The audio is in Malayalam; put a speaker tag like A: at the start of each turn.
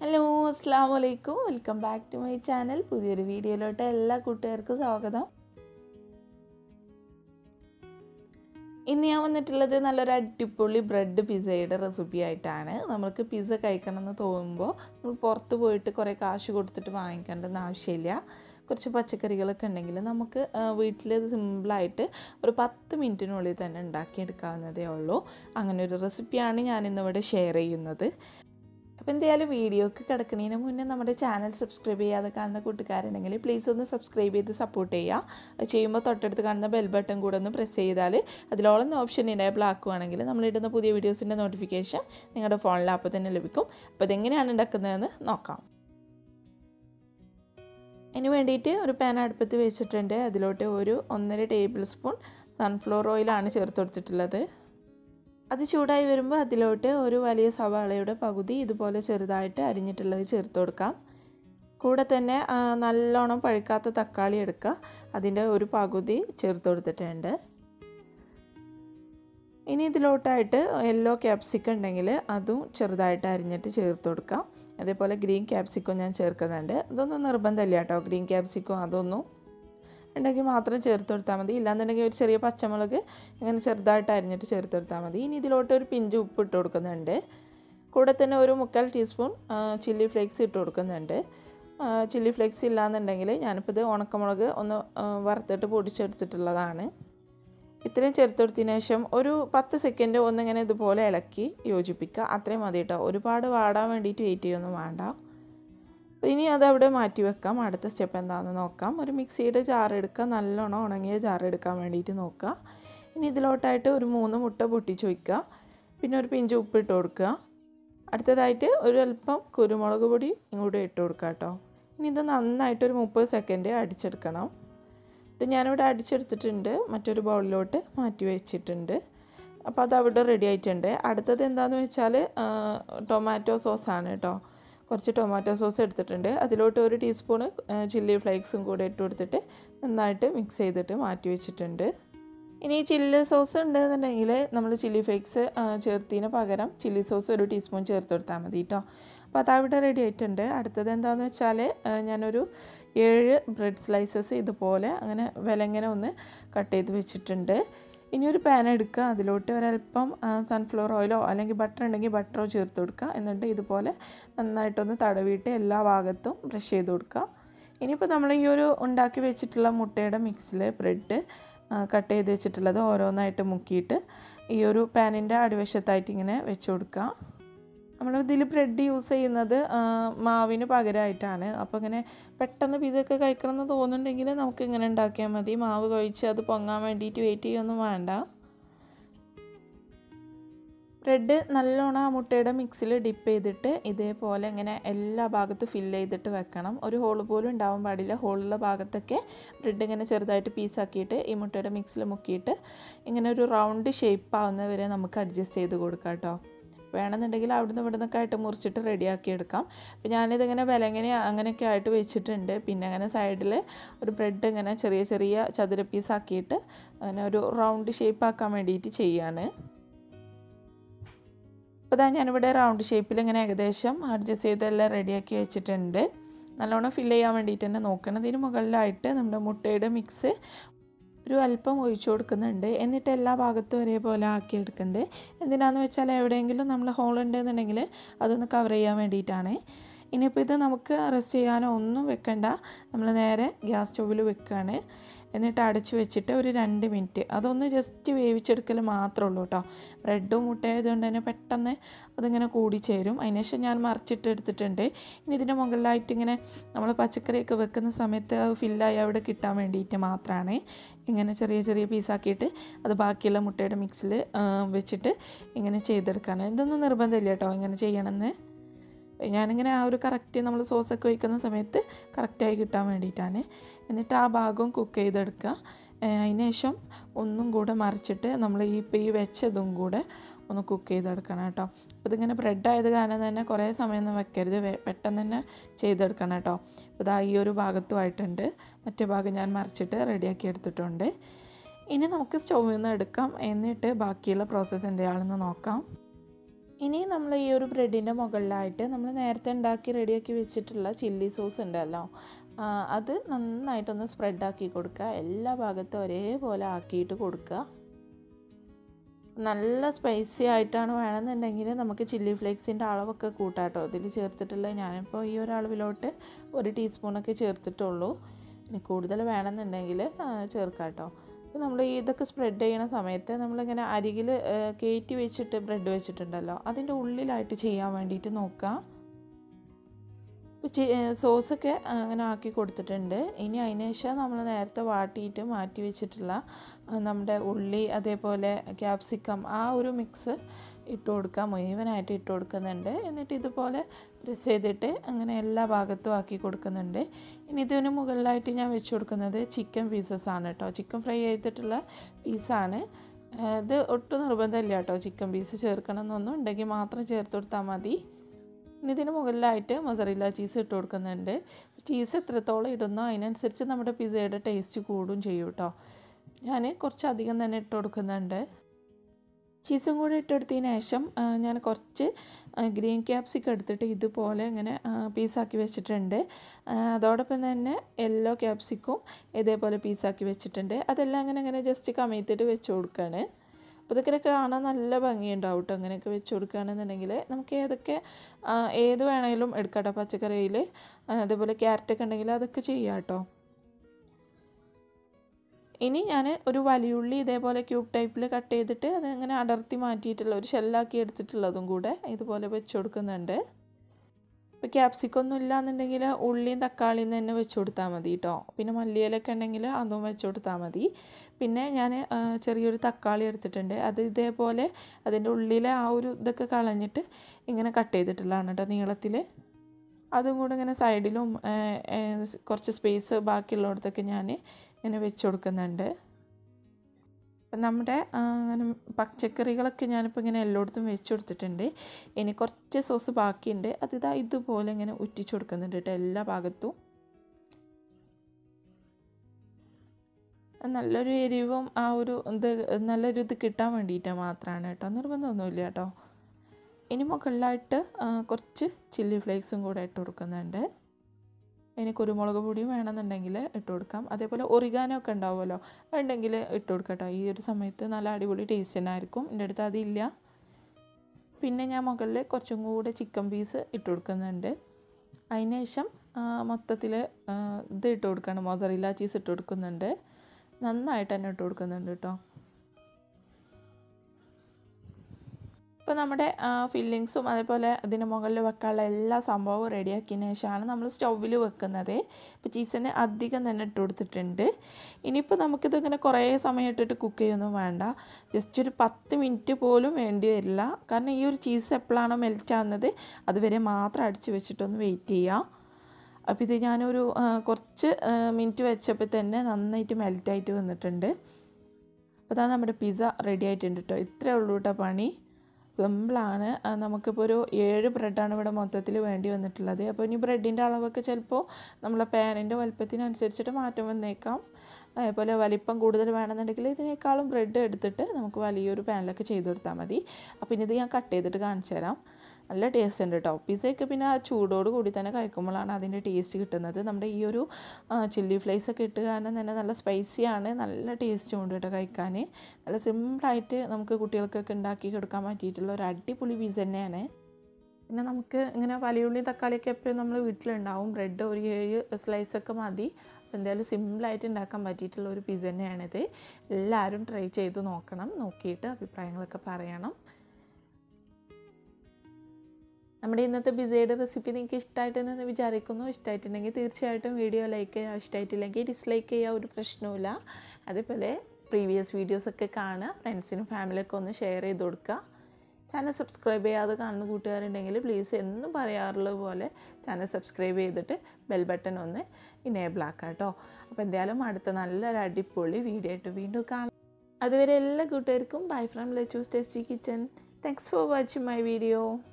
A: ഹലോ അസ്സാം വലൈക്കും welcome back to my channel പുതിയൊരു വീഡിയോയിലോട്ട് എല്ലാ കൂട്ടുകാർക്കും സ്വാഗതം ഇന്ന് ഞാൻ വന്നിട്ടുള്ളത് നല്ലൊരു അടിപൊളി ബ്രെഡ് പിസ്സയുടെ റെസിപ്പി ആയിട്ടാണ് നമുക്ക് പിസ്സ കഴിക്കണം എന്ന് തോന്നുമ്പോൾ നമ്മൾ പുറത്ത് പോയിട്ട് കുറേ കാശ് കൊടുത്തിട്ട് വാങ്ങിക്കേണ്ടെന്ന് ആവശ്യമില്ല കുറച്ച് പച്ചക്കറികളൊക്കെ ഉണ്ടെങ്കിൽ നമുക്ക് വീട്ടിൽ സിമ്പിളായിട്ട് ഒരു പത്ത് മിനിറ്റിനുള്ളിൽ തന്നെ ഉണ്ടാക്കിയെടുക്കാവുന്നതേ ഉള്ളൂ അങ്ങനെ ഒരു റെസിപ്പിയാണ് ഞാനിന്നിവിടെ ഷെയർ ചെയ്യുന്നത് അപ്പോൾ എന്തായാലും വീഡിയോക്ക് കിടക്കുന്നതിന് മുന്നേ നമ്മുടെ ചാനൽ സബ്സ്ക്രൈബ് ചെയ്യാതെ കാണുന്ന കൂട്ടുകാരുണ്ടെങ്കിൽ പ്ലീസ് ഒന്ന് സബ്സ്ക്രൈബ് ചെയ്ത് സപ്പോർട്ട് ചെയ്യുക അത് ചെയ്യുമ്പോൾ തൊട്ടടുത്ത് കാണുന്ന ബെൽ ബട്ടൺ കൂടെ ഒന്ന് പ്രസ് ചെയ്താൽ അതിലോളം ഓപ്ഷൻ എനേബിൾ ആക്കുകയാണെങ്കിൽ നമ്മളിടുന്ന പുതിയ വീഡിയോസിൻ്റെ നോട്ടിഫിക്കേഷൻ നിങ്ങളുടെ ഫോണിൽ അപ്പോൾ തന്നെ ലഭിക്കും അപ്പോൾ ഇതെങ്ങനെയാണ് ഉണ്ടാക്കുന്നതെന്ന് നോക്കാം അതിന് വേണ്ടിയിട്ട് ഒരു പാൻ അടുപ്പത്ത് വെച്ചിട്ടുണ്ട് അതിലോട്ട് ഒരു ഒന്നര ടേബിൾ സ്പൂൺ സൺഫ്ലവർ ഓയിലാണ് ചേർത്ത് കൊടുത്തിട്ടുള്ളത് അത് ചൂടായി വരുമ്പോൾ അതിലോട്ട് ഒരു വലിയ സവാളയുടെ പകുതി ഇതുപോലെ ചെറുതായിട്ട് അരിഞ്ഞിട്ടുള്ളത് ചേർത്ത് കൊടുക്കാം കൂടെ തന്നെ നല്ലോണം പഴുക്കാത്ത തക്കാളി എടുക്കുക അതിൻ്റെ ഒരു പകുതി ചേർത്ത് കൊടുത്തിട്ടുണ്ട് ഇനി ഇതിലോട്ടായിട്ട് യെല്ലോ ക്യാപ്സിക്കം ഉണ്ടെങ്കിൽ അതും ചെറുതായിട്ട് അരിഞ്ഞിട്ട് ചേർത്ത് കൊടുക്കാം അതേപോലെ ഗ്രീൻ ക്യാപ്സിക്കം ഞാൻ ചേർക്കുന്നുണ്ട് അതൊന്നും നിർബന്ധമില്ല കേട്ടോ ഗ്രീൻ ക്യാപ്സിക്കം അതൊന്നും ഉണ്ടെങ്കിൽ മാത്രം ചേർത്ത് കൊടുത്താൽ മതി ഇല്ലാന്നുണ്ടെങ്കിൽ ഒരു ചെറിയ പച്ചമുളക് ഇങ്ങനെ ചെറുതായിട്ട് അരിഞ്ഞിട്ട് ചേർത്ത് കൊടുത്താൽ മതി ഇനി ഇതിലോട്ട് ഒരു പിഞ്ച് ഉപ്പ് ഇട്ട് കൊടുക്കുന്നുണ്ട് കൂടെ തന്നെ ഒരു മുക്കാൽ ടീസ്പൂൺ ചില്ലി ഫ്ലേക്സ് ഇട്ട് കൊടുക്കുന്നുണ്ട് ചില്ലി ഫ്ലേക്സ് ഇല്ലാന്നുണ്ടെങ്കിൽ ഞാനിപ്പോൾ ഇത് ഉണക്കമുളക് ഒന്ന് വറുത്തിട്ട് പൊടിച്ചെടുത്തിട്ടുള്ളതാണ് ഇത്രയും ചേർത്ത് കൊടുത്തതിന് ശേഷം ഒരു പത്ത് സെക്കൻഡ് ഒന്നിങ്ങനെ ഇതുപോലെ ഇളക്കി യോജിപ്പിക്കുക അത്രയും മതി കേട്ടോ ഒരുപാട് വാടാൻ വേണ്ടിയിട്ട് വെയിറ്റ് ചെയ്യൊന്നും വേണ്ട ഇനി അത് അവിടെ മാറ്റി വെക്കാം അടുത്ത സ്റ്റെപ്പ് എന്താണെന്ന് നോക്കാം ഒരു മിക്സിയുടെ ജാർ എടുക്കുക നല്ലോണം ഉണങ്ങിയ ജാർ എടുക്കാൻ വേണ്ടിയിട്ട് നോക്കുക ഇനി ഇതിലോട്ടായിട്ട് ഒരു മൂന്ന് മുട്ട പൊട്ടിച്ച് വയ്ക്കുക പിന്നെ ഒരു പിഞ്ച് ഉപ്പ് ഇട്ട് കൊടുക്കുക അടുത്തതായിട്ട് ഒരു അല്പം കുരുമുളക് പൊടി ഇങ്ങോട്ട് ഇട്ട് കൊടുക്കുക കേട്ടോ ഇനി ഇത് നന്നായിട്ട് ഒരു മുപ്പത് സെക്കൻഡ് അടിച്ചെടുക്കണം ഇത് ഞാനിവിടെ അടിച്ചെടുത്തിട്ടുണ്ട് മറ്റൊരു ബൗളിലോട്ട് മാറ്റി വെച്ചിട്ടുണ്ട് അപ്പോൾ അത് അവിടെ റെഡി ആയിട്ടുണ്ട് അടുത്തത് എന്താണെന്ന് വെച്ചാൽ ടൊമാറ്റോ സോസാണ് കേട്ടോ കുറച്ച് ടൊമാറ്റോ സോസ് എടുത്തിട്ടുണ്ട് അതിലോട്ട് ഒരു ടീസ്പൂണ് ചില്ലി ഫ്ലേക്സും കൂടെ ഇട്ട് കൊടുത്തിട്ട് നന്നായിട്ട് മിക്സ് ചെയ്തിട്ട് മാറ്റി വെച്ചിട്ടുണ്ട് ഇനി ചില്ലി സോസ് ഉണ്ടെന്നുണ്ടെങ്കിൽ നമ്മൾ ചില്ലി ഫ്ലേക്സ് ചേർത്തതിന് പകരം ചില്ലി സോസ് ഒരു ടീസ്പൂൺ ചേർത്ത് കൊടുത്താൽ മതി കേട്ടോ അപ്പോൾ അതവിടെ റെഡി ആയിട്ടുണ്ട് അടുത്തത് എന്താണെന്ന് വെച്ചാൽ ഞാനൊരു ഏഴ് ബ്രെഡ് സ്ലൈസസ് ഇതുപോലെ അങ്ങനെ വിലങ്ങനെ ഒന്ന് കട്ട് ചെയ്ത് വെച്ചിട്ടുണ്ട് ഇനി ഒരു പാൻ എടുക്കുക അതിലോട്ട് ഒരല്പം സൺഫ്ലവർ ഓയിലോ അല്ലെങ്കിൽ ബട്ടർ ഉണ്ടെങ്കിൽ ബട്ടറോ ചേർത്ത് കൊടുക്കുക എന്നിട്ട് ഇതുപോലെ നന്നായിട്ടൊന്ന് തടവിയിട്ട് എല്ലാ ഭാഗത്തും ബ്രഷ് ചെയ്ത് കൊടുക്കുക ഇനിയിപ്പോൾ നമ്മൾ ഈ ഒരു ഉണ്ടാക്കി വെച്ചിട്ടുള്ള മുട്ടയുടെ മിക്സിൽ ബ്രെഡ് കട്ട് ചെയ്ത് വെച്ചിട്ടുള്ളത് ഓരോന്നായിട്ട് മുക്കിയിട്ട് ഈ ഒരു പാനിൻ്റെ അടിവശത്തായിട്ട് ഇങ്ങനെ വെച്ച് കൊടുക്കുക നമ്മൾ ഇതിൽ ബ്രെഡ് യൂസ് ചെയ്യുന്നത് മാവിന് പകരമായിട്ടാണ് അപ്പോൾ ഇങ്ങനെ പെട്ടെന്ന് പിതൊക്കെ കഴിക്കണം എന്ന് തോന്നുന്നുണ്ടെങ്കിൽ നമുക്ക് ഇങ്ങനെ ഉണ്ടാക്കിയാൽ മതി മാവ് കഴിച്ച് അത് പൊങ്ങാൻ വേണ്ടിയിട്ട് വെയിറ്റ് ചെയ്യൊന്നും വേണ്ട ബ്രെഡ് നല്ലോണം ആ മുട്ടയുടെ മിക്സിൽ ഡിപ്പ് ചെയ്തിട്ട് ഇതേപോലെ ഇങ്ങനെ എല്ലാ ഭാഗത്തും ഫില്ല് ചെയ്തിട്ട് വെക്കണം ഒരു ഹോള് പോലും ഉണ്ടാവാൻ പാടില്ല ഹോളുള്ള ഭാഗത്തൊക്കെ ബ്രെഡ് ഇങ്ങനെ ചെറുതായിട്ട് പീസാക്കിയിട്ട് ഈ മുട്ടയുടെ മിക്സിൽ മുക്കിയിട്ട് ഇങ്ങനെ ഒരു റൗണ്ട് ഷേപ്പ് ആവുന്നവരെ നമുക്ക് അഡ്ജസ്റ്റ് ചെയ്ത് കൊടുക്കാം കേട്ടോ വേണമെന്നുണ്ടെങ്കിൽ അവിടുന്ന് ഇവിടെ നിന്നൊക്കെ ആയിട്ട് മുറിച്ചിട്ട് റെഡിയാക്കി എടുക്കാം അപ്പോൾ ഞാനിതിങ്ങനെ വിലങ്ങനെ അങ്ങനെയൊക്കെ ആയിട്ട് വെച്ചിട്ടുണ്ട് പിന്നെ അങ്ങനെ സൈഡിൽ ഒരു ബ്രെഡ് ഇങ്ങനെ ചെറിയ ചെറിയ ചതുര പീസാക്കിയിട്ട് അങ്ങനെ ഒരു റൗണ്ട് ഷേപ്പ് ആക്കാൻ വേണ്ടിയിട്ട് ചെയ്യാണ് അപ്പോൾ ഇതാ ഞാനിവിടെ റൗണ്ട് ഷേപ്പിൽ ഇങ്ങനെ ഏകദേശം അഡ്ജസ്റ്റ് ചെയ്തെല്ലാം റെഡിയാക്കി വെച്ചിട്ടുണ്ട് നല്ലോണം ഫില്ല് ചെയ്യാൻ വേണ്ടിയിട്ട് തന്നെ നോക്കണതിന് മുകളിലായിട്ട് നമ്മുടെ മുട്ടയുടെ മിക്സ് ഒരു അല്പം ഒഴിച്ചു കൊടുക്കുന്നുണ്ട് എന്നിട്ട് എല്ലാ ഭാഗത്തും ഒരേപോലെ ആക്കി എടുക്കുന്നുണ്ട് എന്തിനാന്ന് വെച്ചാൽ എവിടെയെങ്കിലും നമ്മൾ ഹോൾ ഉണ്ടെന്നുണ്ടെങ്കിൽ അതൊന്ന് കവർ ചെയ്യാൻ വേണ്ടിയിട്ടാണ് ഇനിയിപ്പോൾ ഇത് നമുക്ക് റെസ്റ്റ് ചെയ്യാനോ ഒന്നും വെക്കണ്ട നമ്മൾ നേരെ ഗ്യാസ് സ്റ്റൗവിൽ വെക്കുകയാണ് എന്നിട്ട് അടച്ച് വെച്ചിട്ട് ഒരു രണ്ട് മിനിറ്റ് അതൊന്ന് ജസ്റ്റ് വേവിച്ചെടുക്കൽ മാത്രമേ ഉള്ളൂ കേട്ടോ ബ്രെഡും മുട്ടയായതുകൊണ്ട് തന്നെ പെട്ടെന്ന് അതിങ്ങനെ കൂടിച്ചേരും അതിനുശേഷം ഞാൻ മറിച്ചിട്ട് എടുത്തിട്ടുണ്ട് ഇനി ഇതിൻ്റെ മുകളിലായിട്ട് ഇങ്ങനെ നമ്മൾ പച്ചക്കറിയൊക്കെ വെക്കുന്ന സമയത്ത് ഫില്ലായി അവിടെ കിട്ടാൻ വേണ്ടിയിട്ട് മാത്രമാണ് ഇങ്ങനെ ചെറിയ ചെറിയ പീസാക്കിയിട്ട് അത് ബാക്കിയുള്ള മുട്ടയുടെ മിക്സിൽ വെച്ചിട്ട് ഇങ്ങനെ ചെയ്തെടുക്കുകയാണ് ഇതൊന്നും നിർബന്ധമില്ല കേട്ടോ ഇങ്ങനെ ചെയ്യണമെന്ന് ഞാനിങ്ങനെ ആ ഒരു കറക്റ്റ് നമ്മൾ സോസൊക്കെ ഒഴിക്കുന്ന സമയത്ത് കറക്റ്റായി കിട്ടാൻ വേണ്ടിയിട്ടാണ് എന്നിട്ട് ആ ഭാഗവും കുക്ക് ചെയ്തെടുക്കുക അതിന് ശേഷം ഒന്നും കൂടെ മറിച്ചിട്ട് നമ്മൾ ഈ ഇപ്പോൾ ഈ വെച്ചതും കൂടെ ഒന്ന് കുക്ക് ചെയ്തെടുക്കണം കേട്ടോ അപ്പോൾ ഇതിങ്ങനെ ബ്രെഡ് ആയത് കാരണം തന്നെ കുറേ സമയമൊന്നും വെക്കരുത് പെട്ടെന്ന് തന്നെ ചെയ്തെടുക്കണം കേട്ടോ അപ്പോൾ ഇതാ ഈ ഒരു ഭാഗത്തുമായിട്ടുണ്ട് മറ്റേ ഭാഗം ഞാൻ മറിച്ചിട്ട് റെഡിയാക്കി എടുത്തിട്ടുണ്ട് ഇനി നമുക്ക് സ്റ്റൗവിൽ നിന്ന് എടുക്കാം എന്നിട്ട് ബാക്കിയുള്ള പ്രോസസ്സ് എന്തെയാണെന്ന് നോക്കാം ഇനി നമ്മൾ ഈ ഒരു ബ്രെഡിൻ്റെ മുകളിലായിട്ട് നമ്മൾ നേരത്തെ ഉണ്ടാക്കി റെഡിയാക്കി വെച്ചിട്ടുള്ള ചില്ലി സോസ് ഉണ്ടല്ലോ ആ, അത് നന്നായിട്ടൊന്ന് സ്പ്രെഡാക്കി കൊടുക്കുക എല്ലാ ഭാഗത്തും ഒരേപോലെ ആക്കിയിട്ട് കൊടുക്കുക നല്ല സ്പൈസി ആയിട്ടാണ് വേണമെന്നുണ്ടെങ്കിൽ നമുക്ക് ചില്ലി ഫ്ലേക്സിൻ്റെ അളവൊക്കെ കൂട്ടാട്ടോ ഇതിൽ ചേർത്തിട്ടുള്ള ഞാനിപ്പോൾ ഈ ഒരു അളവിലോട്ട് ഒരു ടീസ്പൂണൊക്കെ ചേർത്തിട്ടുള്ളൂ ഇനി കൂടുതൽ വേണമെന്നുണ്ടെങ്കിൽ ചേർക്കാം കേട്ടോ അപ്പോൾ നമ്മൾ ഇതൊക്കെ സ്പ്രെഡ് ചെയ്യുന്ന സമയത്ത് നമ്മളിങ്ങനെ അരികിൽ കയറ്റി വെച്ചിട്ട് ബ്രെഡ് വെച്ചിട്ടുണ്ടല്ലോ അതിൻ്റെ ഉള്ളിലായിട്ട് ചെയ്യാൻ വേണ്ടിയിട്ട് നോക്കുക ഇപ്പോൾ സോസൊക്കെ അങ്ങനെ ആക്കി കൊടുത്തിട്ടുണ്ട് ഇനി അതിന് ശേഷം നമ്മൾ നേരത്തെ വാട്ടിയിട്ട് മാറ്റി വെച്ചിട്ടുള്ള ആ, നമ്മുടെ ഉള്ളി അതേപോലെ ക്യാപ്സിക്കം ആ ഒരു മിക്സ് ഇട്ട് കൊടുക്കുക മുഴുവനായിട്ട് ഇട്ട് കൊടുക്കുന്നുണ്ട് എന്നിട്ട് ഇതുപോലെ പ്രസ് ചെയ്തിട്ട് അങ്ങനെ എല്ലാ ഭാഗത്തും ആക്കി കൊടുക്കുന്നുണ്ട് ഇനി ഇതിന് മുകളിലായിട്ട് ഞാൻ വെച്ച് കൊടുക്കുന്നത് ചിക്കൻ പീസസ് ആണ് കേട്ടോ ചിക്കൻ ഫ്രൈ ചെയ്തിട്ടുള്ള പീസാണ് ഇത് ഒട്ടും നിർബന്ധമില്ല കേട്ടോ ചിക്കൻ പീസ് ചേർക്കണം എന്നൊന്നും ഉണ്ടെങ്കിൽ മാത്രം ചേർത്ത് കൊടുത്താൽ മതി ഇനി ഇതിന് മുകളിലായിട്ട് മൊസറില്ല ചീസ് ഇട്ട് കൊടുക്കുന്നുണ്ട് ചീസ് എത്രത്തോളം ഇടുന്നോ അതിനനുസരിച്ച് നമ്മുടെ പിസയുടെ ടേസ്റ്റ് കൂടും ചെയ്യും കേട്ടോ ഞാൻ കുറച്ചധികം തന്നെ ഇട്ട് കൊടുക്കുന്നുണ്ട് ചീസും കൂടി ഇട്ടെടുത്തതിന് ശേഷം ആ, ഞാൻ കുറച്ച് ഗ്രീൻ ക്യാപ്സിക്കം എടുത്തിട്ട് ഇതുപോലെ ഇങ്ങനെ ആ, പീസാക്കി വെച്ചിട്ടുണ്ട് ആ, അതോടൊപ്പം തന്നെ യെല്ലോ ക്യാപ്സിക്കും ഇതേപോലെ പീസാക്കി വെച്ചിട്ടുണ്ട് അതെല്ലാം അങ്ങനെ അങ്ങനെ ജസ്റ്റ് കമഴ്ത്തിട്ട് വെച്ച് കൊടുക്കുകയാണ് അപ്പോൾ ഇതൊക്കെ കാണാൻ നല്ല ഭംഗിയുണ്ടാവും കേട്ടോ അങ്ങനെയൊക്കെ വെച്ച് കൊടുക്കുകയാണെന്നുണ്ടെങ്കിൽ നമുക്ക് ഏതൊക്കെ ആ, ഏത് വേണമെങ്കിലും എടുക്കാം കേട്ടോ പച്ചക്കറിയിൽ അതേപോലെ ക്യാരറ്റൊക്കെ ഉണ്ടെങ്കിൽ അതൊക്കെ ചെയ്യാം കേട്ടോ ഇനി ഞാൻ ഒരു വലിയുള്ളി ഇതേപോലെ ക്യൂബ് ടൈപ്പിൽ കട്ട് ചെയ്തിട്ട് അത് ഇങ്ങനെ അടർത്തി മാറ്റിയിട്ടുള്ള ഒരു ഷെല്ലാക്കി എടുത്തിട്ടുള്ളതും കൂടെ ഇതുപോലെ വെച്ച് കൊടുക്കുന്നുണ്ട് ഇപ്പോൾ ക്യാപ്സിക്കൊന്നും ഇല്ലാന്നുണ്ടെങ്കിൽ ഉള്ളിയും തക്കാളിയും തന്നെ വെച്ച് കൊടുത്താൽ മതി കേട്ടോ പിന്നെ മല്ലിയിലൊക്കെ ഉണ്ടെങ്കിൽ അതും വെച്ച് കൊടുത്താൽ മതി പിന്നെ ഞാൻ ആ, ചെറിയൊരു തക്കാളി എടുത്തിട്ടുണ്ട് അത് ഇതേപോലെ അതിൻ്റെ ഉള്ളിലെ ആ ഒരു ഇതൊക്കെ കളഞ്ഞിട്ട് ഇങ്ങനെ കട്ട് ചെയ്തിട്ടുള്ളതാണ് കേട്ടോ നീളത്തിൽ അതും കൂടെ ഇങ്ങനെ സൈഡിലും ആ, ആ, കുറച്ച് സ്പേസ് ബാക്കിയുള്ളിടത്തൊക്കെ ഞാൻ ഇങ്ങനെ വെച്ച് കൊടുക്കുന്നുണ്ട് അപ്പം നമ്മുടെ ആ, അങ്ങനെ പച്ചക്കറികളൊക്കെ ഞാനിപ്പോൾ ഇങ്ങനെ എല്ലായിടത്തും വെച്ച് കൊടുത്തിട്ടുണ്ട് ഇനി കുറച്ച് സോസ് ബാക്കിയുണ്ട് അത് ഇതാ ഇതുപോലെ ഇങ്ങനെ ഉറ്റിച്ച് കൊടുക്കുന്നുണ്ട് കേട്ടോ എല്ലാ ഭാഗത്തും നല്ലൊരു എരിവും ആ ഒരു ഇത് നല്ലൊരു ഇത് കിട്ടാൻ വേണ്ടിയിട്ട് മാത്രമാണ് കേട്ടോ നിർബന്ധമൊന്നുമില്ല കേട്ടോ ഇനി മുകളിലായിട്ട് ആ, കുറച്ച് ചില്ലി ഫ്ലേക്സും കൂടെ ഇട്ട് കൊടുക്കുന്നുണ്ട് ഇനി കുരുമുളക് പൊടിയും വേണമെന്നുണ്ടെങ്കിൽ ഇട്ട് കൊടുക്കാം അതേപോലെ ഒറിഗാനോ ഒക്കെ ഉണ്ടാവുമല്ലോ അതുണ്ടെങ്കിൽ ഇട്ട് കൊടുക്കാം കേട്ടോ ഈ ഒരു സമയത്ത് നല്ല അടിപൊളി ടേസ്റ്റ് തന്നെ ആയിരിക്കും എൻ്റെ അടുത്ത് അതില്ല പിന്നെ ഞാൻ മുകളിൽ കുറച്ചും കൂടെ ചിക്കൻ പീസ് ഇട്ട് കൊടുക്കുന്നുണ്ട് അതിന് ശേഷം മൊത്തത്തിൽ ഇത് ഇട്ട് കൊടുക്കണം മൊസറില്ല ചീസ് ഇട്ട് കൊടുക്കുന്നുണ്ട് നന്നായിട്ട് തന്നെ ഇട്ട് കൊടുക്കുന്നുണ്ട് കേട്ടോ ഇപ്പോൾ നമ്മുടെ ഫില്ലിങ്സും അതേപോലെ ഇതിന് മുകളിൽ വെക്കാനുള്ള എല്ലാ സംഭവവും റെഡിയാക്കിയതിന് ശേഷമാണ് നമ്മൾ സ്റ്റൗവിൽ വെക്കുന്നത് ഇപ്പോൾ ചീസിന് അധികം തന്നെ ഇട്ട് കൊടുത്തിട്ടുണ്ട് ഇനിയിപ്പോൾ നമുക്കിത് ഇങ്ങനെ കുറേ സമയം ഇട്ടിട്ട് കുക്ക് ചെയ്യൊന്നും വേണ്ട ജസ്റ്റ് ഒരു പത്ത് മിനിറ്റ് പോലും വേണ്ടി വരില്ല കാരണം ഈ ഒരു ചീസ് എപ്പോഴാണോ മെൽറ്റ് ആവുന്നത് അതുവരെ മാത്രം അടിച്ച് വെച്ചിട്ടൊന്ന് വെയിറ്റ് ചെയ്യുക അപ്പോൾ ഇത് ഞാനൊരു ആ, കുറച്ച് മിനിറ്റ് വെച്ചപ്പോൾ തന്നെ നന്നായിട്ട് മെൽറ്റായിട്ട് വന്നിട്ടുണ്ട് അപ്പോൾ അതാ നമ്മുടെ പിസ്സ റെഡി ആയിട്ടുണ്ട് കേട്ടോ ഇത്രയേ ഉള്ളൂ കേട്ടോ പണി സിമ്പിളാണ് ആ, നമുക്കിപ്പോൾ ഒരു ഏഴ് ബ്രെഡാണ് ഇവിടെ മൊത്തത്തിൽ വേണ്ടി വന്നിട്ടുള്ളത് അപ്പോൾ ഇനി ബ്രെഡിൻ്റെ അളവൊക്കെ ചിലപ്പോൾ നമ്മളെ പാനിൻ്റെ വലുപ്പത്തിനനുസരിച്ചിട്ട് മാറ്റം വന്നേക്കാം അതേപോലെ വലിപ്പം കൂടുതൽ വേണമെന്നുണ്ടെങ്കിൽ ഇതിനേക്കാളും ബ്രെഡ് എടുത്തിട്ട് നമുക്ക് വലിയൊരു പാനിലൊക്കെ ചെയ്ത് കൊടുത്താൽ മതി അപ്പോൾ ഇനി ഇത് ഞാൻ കട്ട് ചെയ്തിട്ട് കാണിച്ചു തരാം നല്ല ടേസ്റ്റ് ഉണ്ട് കേട്ടോ പിസയൊക്കെ പിന്നെ ആ ചൂടോട് കൂടി തന്നെ കഴിക്കുമ്പോഴാണ് അതിൻ്റെ ടേസ്റ്റ് കിട്ടുന്നത് നമ്മുടെ ഈ ഒരു ചില്ലി ഫ്ലേസ് ഒക്കെ ഇട്ട് കാരണം തന്നെ നല്ല സ്പൈസിയാണ് നല്ല ടേസ്റ്റും ഉണ്ട് കേട്ടോ കഴിക്കാൻ നല്ല സിമ്പിളായിട്ട് നമുക്ക് കുട്ടികൾക്കൊക്കെ ഉണ്ടാക്കി കൊടുക്കാൻ പറ്റിയിട്ടുള്ള ഒരു അടിപൊളി പീസ് തന്നെയാണ് പിന്നെ നമുക്ക് ഇങ്ങനെ വലിയുള്ളി തക്കാളിയൊക്കെ എപ്പോഴും നമ്മൾ വീട്ടിലുണ്ടാവും ബ്രെഡ് ഒരു ഏഴ് സ്ലൈസൊക്കെ മതി അപ്പോൾ എന്തായാലും സിമ്പിളായിട്ട് ഉണ്ടാക്കാൻ പറ്റിയിട്ടുള്ള ഒരു പിസ്സ തന്നെയാണിത് എല്ലാവരും ട്രൈ ചെയ്ത് നോക്കണം നോക്കിയിട്ട് അഭിപ്രായങ്ങളൊക്കെ പറയണം നമ്മുടെ ഇന്നത്തെ പിസയുടെ റെസിപ്പി നിങ്ങൾക്ക് ഇഷ്ടമായിട്ടെന്ന് വിചാരിക്കുന്നു ഇഷ്ടമായിട്ടുണ്ടെങ്കിൽ തീർച്ചയായിട്ടും വീഡിയോ ലൈക്ക് ചെയ്യുക ഇഷ്ടമായിട്ടില്ലെങ്കിൽ ഡിസ്ലൈക്ക് ചെയ്യുക ഒരു പ്രശ്നവുമില്ല അതേപോലെ പ്രീവിയസ് വീഡിയോസൊക്കെ കാണുക ഫ്രണ്ട്സിനും ഫാമിലിയൊക്കെ ഒന്ന് ഷെയർ ചെയ്ത് കൊടുക്കുക ചാനൽ സബ്സ്ക്രൈബ് ചെയ്യാതെ കാണുന്ന കൂട്ടുകാരുണ്ടെങ്കിൽ പ്ലീസ് എന്നും പറയാറുള്ളത് പോലെ ചാനൽ സബ്സ്ക്രൈബ് ചെയ്തിട്ട് ബെൽ ബട്ടൺ ഒന്ന് ഇനേബിൾ ആക്കാം കേട്ടോ അപ്പോൾ എന്തായാലും അടുത്ത നല്ലൊരു അടിപൊളി വീഡിയോ ആയിട്ട് വീണ്ടും കാണാം അതുവരെ എല്ലാ കൂട്ടുകാർക്കും bye from Lachus tasty kitchen thanks for watching my video